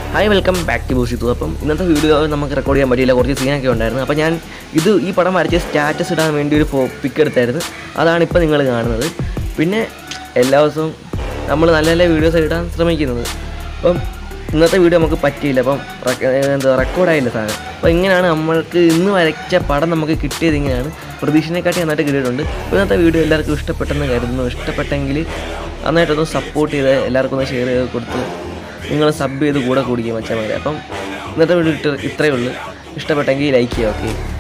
hi welcome back to ബൂഷിത്തു അപ്പം ഇന്നത്തെ വീഡിയോ നമുക്ക് റെക്കോർഡ് ചെയ്യാൻ പറ്റിയില്ല കുറച്ച് സീനൊക്കെ ഉണ്ടായിരുന്നു അപ്പോൾ ഞാൻ ഇത് ഈ പടം വരച്ച് സ്റ്റാറ്റസ് ഇടാൻ വേണ്ടി ഒരു ഫോ പിക്ക് എടുത്തായിരുന്നു അതാണ് ഇപ്പോൾ നിങ്ങൾ കാണുന്നത് പിന്നെ എല്ലാ ദിവസവും നമ്മൾ നല്ല നല്ല വീഡിയോസ് ഇടാൻ ശ്രമിക്കുന്നത് അപ്പം ഇന്നത്തെ വീഡിയോ നമുക്ക് പറ്റിയില്ല അപ്പം റെക്ക- എന്താ റെക്കോർഡായില്ല സാധനം അപ്പോൾ ഇങ്ങനെയാണ് നമ്മൾക്ക് ഇന്ന് വരച്ച പടം നമുക്ക് കിട്ടിയത് ഇങ്ങനെയാണ് പ്രതീക്ഷനെക്കാട്ടി നന്നായിട്ട് കിട്ടിയിട്ടുണ്ട് അപ്പോൾ ഇന്നത്തെ വീഡിയോ എല്ലാവർക്കും ഇഷ്ടപ്പെട്ടെന്ന് കരുതുന്നു ഇഷ്ടപ്പെട്ടെങ്കിൽ നന്നായിട്ടൊന്ന് സപ്പോർട്ട് ചെയ്ത് എല്ലാവർക്കും ഒന്ന് ഷെയർ ചെയ്ത് കൊടുത്ത് നിങ്ങൾ സബ് ചെയ്ത് കൂടെ കൂടിക്കുക മച്ചന്മാരെ അപ്പം ഇന്നത്തെ വീഡിയോ ഇത്ര ഇത്രയേ ഉള്ളൂ ഇഷ്ടപ്പെട്ടെങ്കിൽ ലൈക്ക് ചെയ്യുക ഓക്കെ